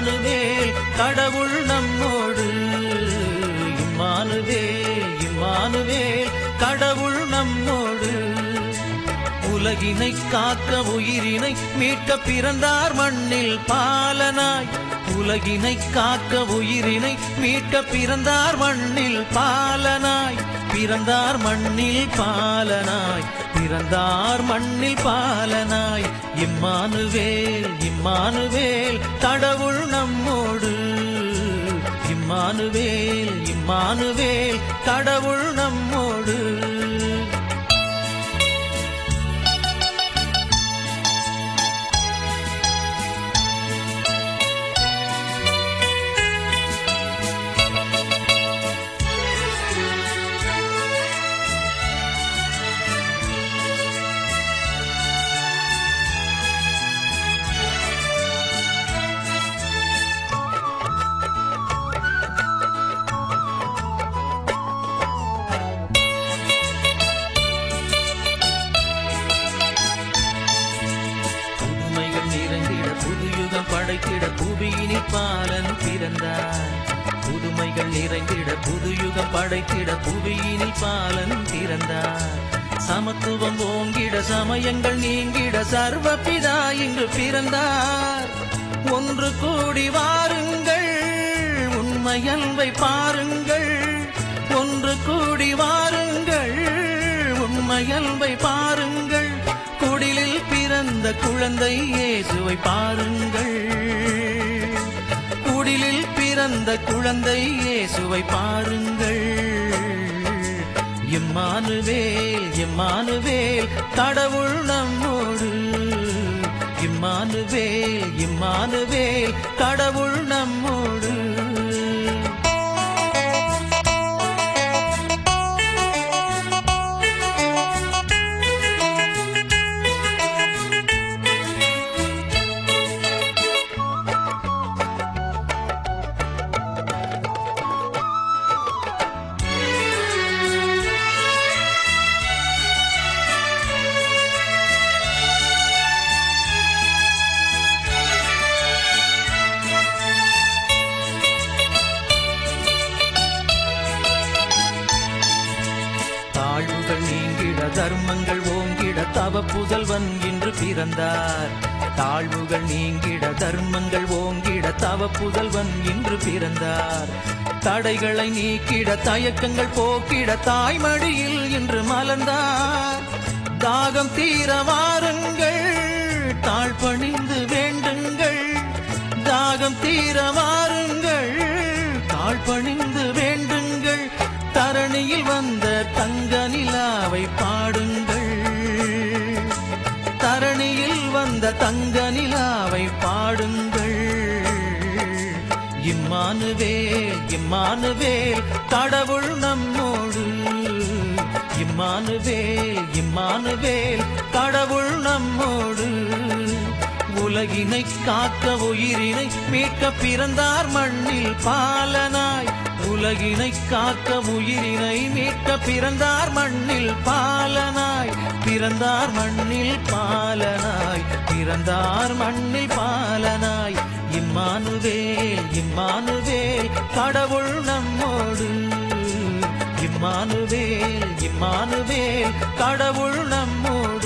Emmanuel கடவுள் நம்மோடு Emmanuel Emmanuel கடவுள் நம்மோடு உலகினை காக்க உயிரினை மீட்க பிறந்தார் மண்ணில் பாலனாய் உலகினை காக்க உயிரினை மீட்க பிறந்தார் மண்ணில் பாலனாய் பிறந்தார் மண்ணில் பாலனாய் பிறந்தார் மண்ணில் பாலனாய் இம்மானுவேல் இம்மானுவேல் கடவுள் நம்மோடு இம்மானுவேல் இம்மானுவேல் கடவுள் நம்மோடு புதுமைகள் நிறைந்திட புதுயுகம் படைத்திட புவியினில் பாலன் பிறந்தார் புதுமைகள் நிறைந்திட புதுயுகம் படைத்திட புவியினில் பாலன் பிறந்தார் சமத்துவம் ஓங்கிட சமயங்கள் நீங்கிட சர்வபிதா இங்கு பிறந்தார் ஒன்று கூடி வாருங்கள் உண்மையல்வை பாருங்கள் ஒன்று கூடி வாருங்கள் உண்மையல்வை பாருங்கள் குடிலில் பிறந்த குழந்தை இயேசுவை பாருங்கள் குடிலில் பிறந்த குழந்தை இயேசுவை பாருங்கள் இம்மானுவேல் இம்மானுவேல் கடவுள் நம்மோடு இம்மானுவேல் இம்மானுவேல் கடவுள் நம்மோடு தாழ்வுகள் நீங்கிட தர்மங்கள் ஓங்கிட தவ புதல்வன் இன்று பிறந்தார் தாழ்வுகள் நீங்கிட தர்மங்கள் ஓங்கிட தவ புதல்வன் இன்று பிறந்தார் தடைகளை நீக்கிட தயக்கங்கள் போக்கிட தாய்மடியில் இன்று மலர்ந்தார் தாகம் தீர வாருங்கள் தாழ்பணிந்து வேண்டுங்கள் தாகம் தீர வாருங்கள் தாழ்பணிந்து வேண்டுங்கள் தரணியில் வந்த தங்க நிலாவை பாடுங்கள் தரணியில் வந்த தங்க நிலாவை பாடுங்கள் இம்மானுவேல் இம்மானுவேல் கடவுள் நம்மோடு இம்மானுவேல் இம்மானுவேல் கடவுள் நம்மோடு உலகினை காக்க உயிரினை மீட்க பிறந்தார் மண்ணில் பாலனாய் உலகினை காக்க உயிரினை மீட்க பிறந்தார் மண்ணில் பாலனாய் பிறந்தார் மண்ணில் பாலனாய் பிறந்தார் மண்ணில் பாலனாய் இம்மானுவேல் இம்மானுவேல் கடவுள் நம்மோடு இம்மானுவேல் இம்மானுவேல் கடவுள் நம்மோடு